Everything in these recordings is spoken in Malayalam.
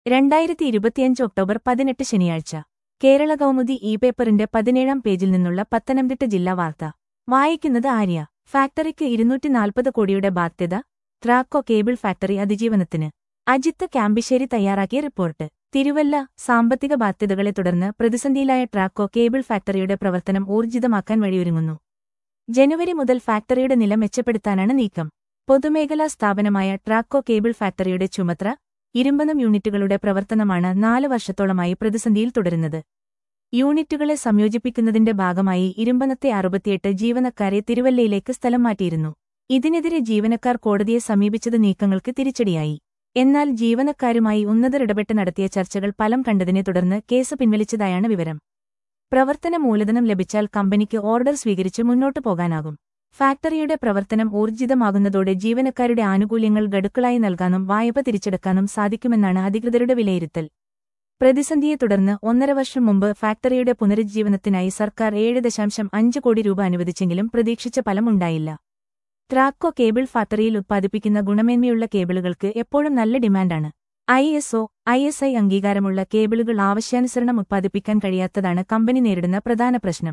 രണ്ടായിരത്തി ഇരുപത്തിയഞ്ച് ഒക്ടോബർ പതിനെട്ട് ശനിയാഴ്ച കേരള കൗമുദി ഇ പേപ്പറിന്റെ പതിനേഴാം പേജിൽ നിന്നുള്ള പത്തനംതിട്ട ജില്ലാ വാർത്ത വായിക്കുന്നത് ആര്യ ഫാക്ടറിക്ക് ഇരുന്നൂറ്റി നാൽപ്പത് കോടിയുടെ ബാധ്യത ട്രാക്കോ കേബിൾ ഫാക്ടറി അതിജീവനത്തിന് അജിത്ത് ക്യാമ്പിശ്ശേരി തയ്യാറാക്കിയ റിപ്പോർട്ട് തിരുവല്ല സാമ്പത്തിക ബാധ്യതകളെ തുടർന്ന് പ്രതിസന്ധിയിലായ ട്രാക്കോ കേബിൾ ഫാക്ടറിയുടെ പ്രവർത്തനം ഊർജിതമാക്കാൻ വഴിയൊരുങ്ങുന്നു ജനുവരി മുതൽ ഫാക്ടറിയുടെ നില മെച്ചപ്പെടുത്താനാണ് നീക്കം പൊതുമേഖലാ സ്ഥാപനമായ ട്രാക്കോ കേബിൾ ഫാക്ടറിയുടെ ചുമത്ര ഇരുമ്പനം യൂണിറ്റുകളുടെ പ്രവർത്തനമാണ് നാല് വർഷത്തോളമായി പ്രതിസന്ധിയിൽ തുടരുന്നത് യൂണിറ്റുകളെ സംയോജിപ്പിക്കുന്നതിന്റെ ഭാഗമായി ഇരുമ്പനത്തെ അറുപത്തിയെട്ട് ജീവനക്കാരെ തിരുവല്ലയിലേക്ക് സ്ഥലം മാറ്റിയിരുന്നു ഇതിനെതിരെ ജീവനക്കാർ കോടതിയെ സമീപിച്ചത് നീക്കങ്ങൾക്ക് തിരിച്ചടിയായി എന്നാൽ ജീവനക്കാരുമായി ഉന്നതർ ഇടപെട്ട് നടത്തിയ ചർച്ചകൾ ഫലം കണ്ടതിനെ തുടർന്ന് കേസ് പിൻവലിച്ചതായാണ് വിവരം പ്രവർത്തന മൂലധനം ലഭിച്ചാൽ കമ്പനിക്ക് ഓർഡർ സ്വീകരിച്ച് മുന്നോട്ടു പോകാനാകും ഫാക്ടറിയുടെ പ്രവർത്തനം ഊർജിതമാകുന്നതോടെ ജീവനക്കാരുടെ ആനുകൂല്യങ്ങൾ ഗഡുക്കളായി നൽകാനും വായ്പ തിരിച്ചെടുക്കാനും സാധിക്കുമെന്നാണ് അധികൃതരുടെ വിലയിരുത്തൽ പ്രതിസന്ധിയെ തുടർന്ന് ഒന്നര വർഷം മുമ്പ് ഫാക്ടറിയുടെ പുനരുജ്ജീവനത്തിനായി സർക്കാർ ഏഴ് ദശാംശം അഞ്ച് കോടി രൂപ അനുവദിച്ചെങ്കിലും പ്രതീക്ഷിച്ച ഫലം ഉണ്ടായില്ല ട്രാക്കോ കേബിൾ ഫാക്ടറിയിൽ ഉത്പാദിപ്പിക്കുന്ന ഗുണമേന്മയുള്ള കേബിളുകൾക്ക് എപ്പോഴും നല്ല ഡിമാൻഡാണ് I S O I S I അംഗീകാരമുള്ള കേബിളുകൾ ആവശ്യാനുസരണം ഉത്പാദിപ്പിക്കാൻ കഴിയാത്തതാണ് കമ്പനി നേരിടുന്ന പ്രധാന പ്രശ്നം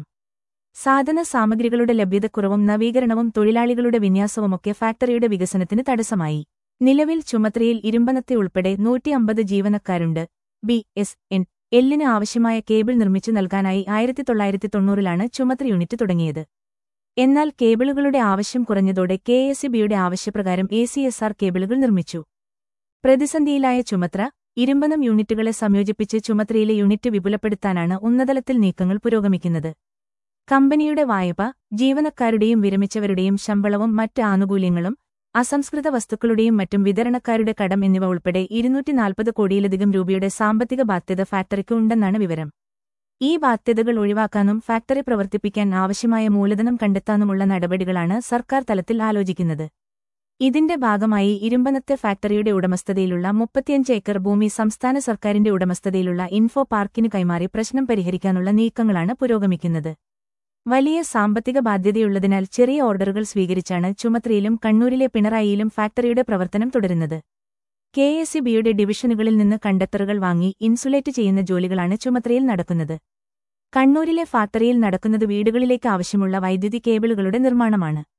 സാധന സാമഗ്രികളുടെ ലഭ്യതക്കുറവും നവീകരണവും തൊഴിലാളികളുടെ വിന്യാസവുമൊക്കെ ഫാക്ടറിയുടെ വികസനത്തിന് തടസ്സമായി നിലവിൽ ചുമത്രയിൽ ഇരുമ്പനത്തെ ഉൾപ്പെടെ നൂറ്റിയമ്പത് ജീവനക്കാരുണ്ട് ബി എസ് എൻ എല്ലിന് ആവശ്യമായ കേബിൾ നിർമ്മിച്ചു നൽകാനായി ആയിരത്തി തൊള്ളായിരത്തി തൊണ്ണൂറിലാണ് ചുമത്ര യൂണിറ്റ് തുടങ്ങിയത് എന്നാൽ കേബിളുകളുടെ ആവശ്യം കുറഞ്ഞതോടെ കെ എസ് ബിയുടെ ആവശ്യപ്രകാരം എ സി എസ് ആർ കേബിളുകൾ നിർമ്മിച്ചു പ്രതിസന്ധിയിലായ ചുമത്ര ഇരുമ്പനം യൂണിറ്റുകളെ സംയോജിപ്പിച്ച് ചുമത്രയിലെ യൂണിറ്റ് വിപുലപ്പെടുത്താനാണ് ഉന്നതലത്തിൽ നീക്കങ്ങൾ പുരോഗമിക്കുന്നത് കമ്പനിയുടെ വായ്പ ജീവനക്കാരുടെയും വിരമിച്ചവരുടെയും ശമ്പളവും മറ്റ് ആനുകൂല്യങ്ങളും അസംസ്കൃത വസ്തുക്കളുടെയും മറ്റും വിതരണക്കാരുടെ കടം എന്നിവ ഉൾപ്പെടെ ഇരുന്നൂറ്റി നാൽപ്പത് കോടിയിലധികം രൂപയുടെ സാമ്പത്തിക ബാധ്യത ഫാക്ടറിക്ക് ഉണ്ടെന്നാണ് വിവരം ഈ ബാധ്യതകൾ ഒഴിവാക്കാനും ഫാക്ടറി പ്രവർത്തിപ്പിക്കാൻ ആവശ്യമായ മൂലധനം കണ്ടെത്താനുമുള്ള നടപടികളാണ് സർക്കാർ തലത്തിൽ ആലോചിക്കുന്നത് ഇതിന്റെ ഭാഗമായി ഇരുമ്പനത്തെ ഫാക്ടറിയുടെ ഉടമസ്ഥതയിലുള്ള മുപ്പത്തിയഞ്ച് ഏക്കർ ഭൂമി സംസ്ഥാന സർക്കാരിന്റെ ഉടമസ്ഥതയിലുള്ള ഇൻഫോ പാർക്കിന് കൈമാറി പ്രശ്നം പരിഹരിക്കാനുള്ള നീക്കങ്ങളാണ് പുരോഗമിക്കുന്നത് വലിയ സാമ്പത്തിക ബാധ്യതയുള്ളതിനാൽ ചെറിയ ഓർഡറുകൾ സ്വീകരിച്ചാണ് ചുമത്രയിലും കണ്ണൂരിലെ പിണറായിയിലും ഫാക്ടറിയുടെ പ്രവർത്തനം തുടരുന്നത് കെ എസ് ബിയുടെ ഡിവിഷനുകളിൽ നിന്ന് കണ്ടക്ടറുകൾ വാങ്ങി ഇൻസുലേറ്റ് ചെയ്യുന്ന ജോലികളാണ് ചുമത്രയിൽ നടക്കുന്നത് കണ്ണൂരിലെ ഫാക്ടറിയിൽ നടക്കുന്നത് വീടുകളിലേക്ക് ആവശ്യമുള്ള വൈദ്യുതി കേബിളുകളുടെ നിർമ്മാണമാണ്